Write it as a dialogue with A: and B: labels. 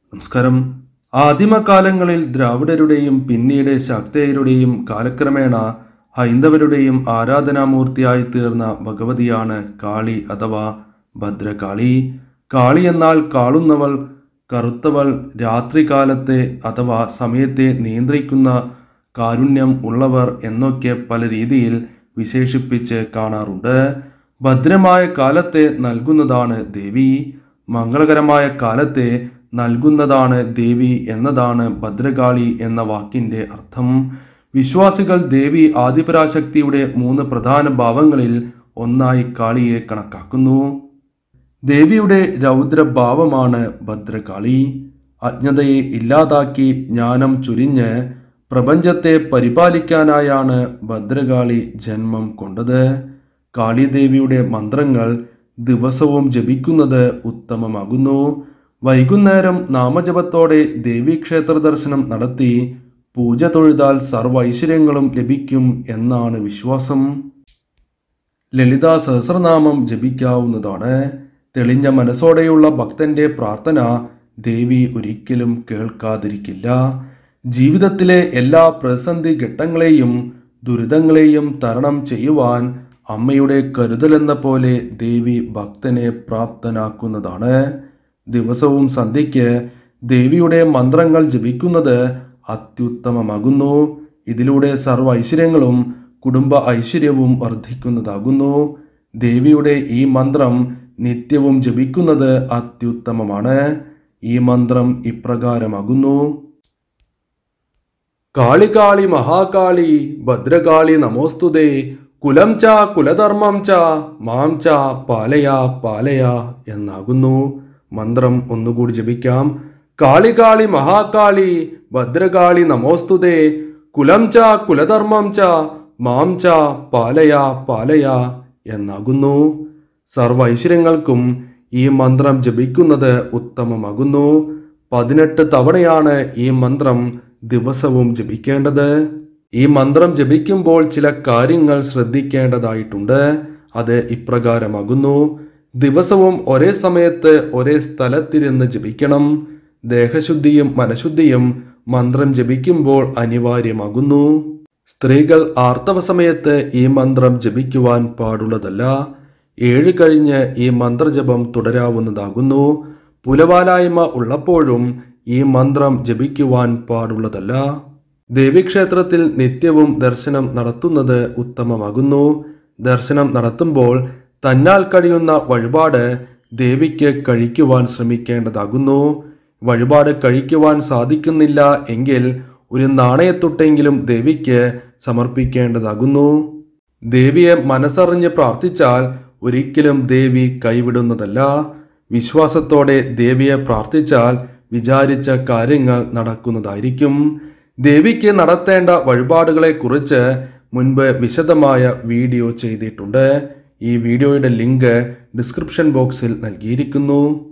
A: നമസ്കാരം ആദിമകാലങ്ങളിൽ ദ്രാവിഡരുടെയും പിന്നീട് ശാക്തേയരുടെയും കാലക്രമേണ ഹൈന്ദവരുടെയും ആരാധനാമൂർത്തിയായി തീർന്ന ഭഗവതിയാണ് കാളി അഥവാ ഭദ്രകാളി കാളി എന്നാൽ കാളുന്നവൾ കറുത്തവൾ രാത്രികാലത്തെ അഥവാ സമയത്തെ നിയന്ത്രിക്കുന്ന കാരുണ്യം ഉള്ളവർ എന്നൊക്കെ പല രീതിയിൽ വിശേഷിപ്പിച്ച് കാണാറുണ്ട് ഭദ്രമായ കാലത്തെ നൽകുന്നതാണ് ദേവി മംഗളകരമായ കാലത്തെ നൽകുന്നതാണ് ദേവി എന്നതാണ് ഭദ്രകാളി എന്ന വാക്കിന്റെ അർത്ഥം വിശ്വാസികൾ ദേവി ആദിപരാശക്തിയുടെ മൂന്ന് പ്രധാന ഭാവങ്ങളിൽ ഒന്നായി കാളിയെ കണക്കാക്കുന്നു ദേവിയുടെ രൗദ്രഭാവമാണ് ഭദ്രകാളി അജ്ഞതയെ ഇല്ലാതാക്കി ജ്ഞാനം ചുരിഞ്ഞ് പ്രപഞ്ചത്തെ പരിപാലിക്കാനായാണ് ഭദ്രകാളി ജന്മം കൊണ്ടത് കാളിദേവിയുടെ മന്ത്രങ്ങൾ ദിവസവും ജപിക്കുന്നത് ഉത്തമമാകുന്നു വൈകുന്നേരം നാമജപത്തോടെ ദേവീക്ഷേത്ര ദർശനം നടത്തി പൂജ തൊഴുതാൽ സർവ്വ ഐശ്വര്യങ്ങളും ലഭിക്കും എന്നാണ് വിശ്വാസം ലളിതാ സഹസ്രനാമം ജപിക്കാവുന്നതാണ് തെളിഞ്ഞ മനസ്സോടെയുള്ള ഭക്തന്റെ പ്രാർത്ഥന ദേവി ഒരിക്കലും കേൾക്കാതിരിക്കില്ല ജീവിതത്തിലെ എല്ലാ പ്രതിസന്ധി ഘട്ടങ്ങളെയും ദുരിതങ്ങളെയും തരണം ചെയ്യുവാൻ അമ്മയുടെ കരുതലെന്ന പോലെ ദേവി ഭക്തനെ പ്രാപ്തനാക്കുന്നതാണ് ദിവസവും സന്ധ്യയ്ക്ക് ദേവിയുടെ മന്ത്രങ്ങൾ ജപിക്കുന്നത് അത്യുത്തമമാകുന്നു ഇതിലൂടെ സർവ്വ ഐശ്വര്യങ്ങളും കുടുംബ ഐശ്വര്യവും വർദ്ധിക്കുന്നതാകുന്നു ദേവിയുടെ ഈ മന്ത്രം നിത്യവും ജപിക്കുന്നത് അത്യുത്തമമാണ് ഈ മന്ത്രം ഇപ്രകാരമാകുന്നു കാളി കാളി മഹാകാളി ഭദ്രകാളി നമോസ്തുതേ കുലം ച കുലധർമ്മം ച മാം ച പാലയ പാലയ എന്നാകുന്നു മന്ത്രം ഒന്നുകൂടി ജപിക്കാം കാളി കാളി മഹാകാളി ഭദ്രകാളി നമോസ്തുതേ കുലം ച കുലധർമ്മം ച മാം ച പാലയ പാലയ എന്നാകുന്നു സർവ ഐശ്വര്യങ്ങൾക്കും ഈ മന്ത്രം ജപിക്കുന്നത് ഉത്തമമാകുന്നു പതിനെട്ട് തവണയാണ് ഈ മന്ത്രം ദിവസവും ജപിക്കേണ്ടത് ഈ മന്ത്രം ജപിക്കുമ്പോൾ ചില കാര്യങ്ങൾ ശ്രദ്ധിക്കേണ്ടതായിട്ടുണ്ട് അത് ഇപ്രകാരമാകുന്നു ദിവസവും ഒരേ സമയത്ത് ഒരേ സ്ഥലത്തിരുന്ന് ജപിക്കണം ദേഹശുദ്ധിയും മനഃശുദ്ധിയും മന്ത്രം ജപിക്കുമ്പോൾ അനിവാര്യമാകുന്നു സ്ത്രീകൾ ആർത്തവ സമയത്ത് ഈ മന്ത്രം ജപിക്കുവാൻ പാടുള്ളതല്ല ഏഴ് കഴിഞ്ഞ് ഈ മന്ത്രജപം തുടരാവുന്നതാകുന്നു പുലവാലായ്മ ഉള്ളപ്പോഴും ഈ മന്ത്രം ജപിക്കുവാൻ പാടുള്ളതല്ല ദേവീക്ഷേത്രത്തിൽ നിത്യവും ദർശനം നടത്തുന്നത് ഉത്തമമാകുന്നു ദർശനം നടത്തുമ്പോൾ തന്നാൽ കഴിയുന്ന വഴിപാട് ദേവിക്ക് കഴിക്കുവാൻ ശ്രമിക്കേണ്ടതാകുന്നു വഴിപാട് കഴിക്കുവാൻ സാധിക്കുന്നില്ല എങ്കിൽ ഒരു നാണയത്തൊട്ടെങ്കിലും ദേവിക്ക് സമർപ്പിക്കേണ്ടതാകുന്നു ദേവിയെ മനസ്സറിഞ്ഞ് പ്രാർത്ഥിച്ചാൽ ഒരിക്കലും ദേവി കൈവിടുന്നതല്ല വിശ്വാസത്തോടെ ദേവിയെ പ്രാർത്ഥിച്ചാൽ വിചാരിച്ച കാര്യങ്ങൾ നടക്കുന്നതായിരിക്കും ദേവിക്ക് നടത്തേണ്ട വഴിപാടുകളെക്കുറിച്ച് മുൻപ് വിശദമായ വീഡിയോ ചെയ്തിട്ടുണ്ട് ഈ വീഡിയോയുടെ ലിങ്ക് ഡിസ്ക്രിപ്ഷൻ ബോക്സിൽ നൽകിയിരിക്കുന്നു